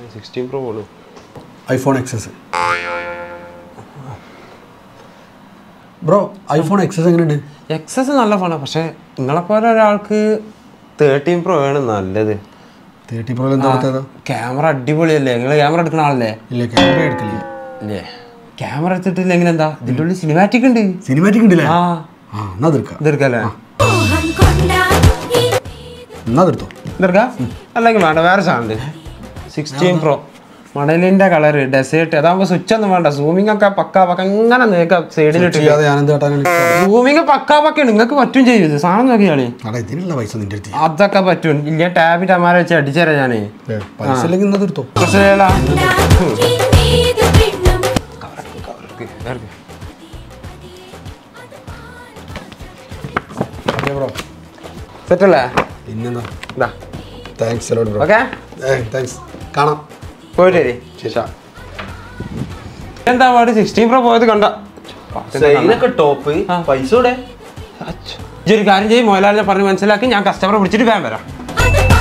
sixteen pro ആണ് iPhone XS bro iPhone XS എങ്ങനെയുണ്ട് XS നല്ല ഫോണാണ് പക്ഷെ നിങ്ങളെപ്പോലെ ഒരാൾക്ക് തേർട്ടീൻ പ്രോ ആണ് നല്ലത് തേർട്ടി പ്രോ എന്താ പ്രത്യേകത ക്യാമറ അടിപൊളിയല്ലേ നിങ്ങൾ ക്യാമറ എടുക്കുന്ന ആളല്ലേ ഇല്ല ക്യാമറ എടുക്കലില്ല ഇല്ലേ ക്യാമറ എടുത്തിട്ടില്ലെങ്കിൽ എന്താ ഇതിൻ്റെ ഉള്ളിൽ സിനിമാറ്റിക് ഉണ്ട് സിനിമാറ്റിക് ഉണ്ടല്ലേ ആ ആ എന്നാ തീർക്കാം ഇതെടുക്കല്ലേ എന്നാ തീർത്തോ ഇതെടുക്കാം അല്ലെങ്കിൽ വേണ്ട വേറെ സാധനം സിക്സ്റ്റീൻ പ്രോ മണലിന്റെ കളർ ഡെസേർട്ട് അതാകുമ്പോൾ സ്വിച്ച് ഒന്നും വേണ്ട സൂമിംഗ് ഒക്കെ പക്കാ പക്ക ഇങ്ങനെ നേക്കാം സൈഡിലിട്ട് ചെയ്യാതെ ഞാൻ എന്ത് കാട്ടാനാണ് സൂമിങ് പക്കാ പക്ക നിങ്ങൾക്ക് പറ്റും ചെയ്യും ഇത് സാധനം നോക്കിയാളി അടാ ഇതിനുള്ള പൈസ നിന്റെ അടുത്ത് അതൊക്കെ പറ്റും ഇല്ല ടാബിറ്റ് അമാരെ വെച്ച് അടിച്ചേരാ ഞാനേ ഏ, പൈസ ഇല്ലെങ്കിൽ എന്നാ തീർത്തോ പ്രശ്നമില്ല ഓക്കെ ബ്രോ സെറ്റല്ലേ പിന്നെന്താ ഇതാ താങ്ക്സ് അലോട്ട് ബ്രോ ഓക്കെ ഏ താങ്ക്സ് കാണാം പോയിട്ട് വരി ശേഷം എന്താ പാട് സിക്സ്റ്റീൻ പ്രോ പോയത് കണ്ട സെയിലൊക്കെ ടോപ്പ് പൈസ കൂടെ ഇജ്ജ് ഒരു കാര്യം ചെയ്യും മുതലാളിനെ പറഞ്ഞ് മനസ്സിലാക്കി ഞാൻ കസ്റ്റമറെ വിളിച്ചിട്ട് വേഗം വരാം അത്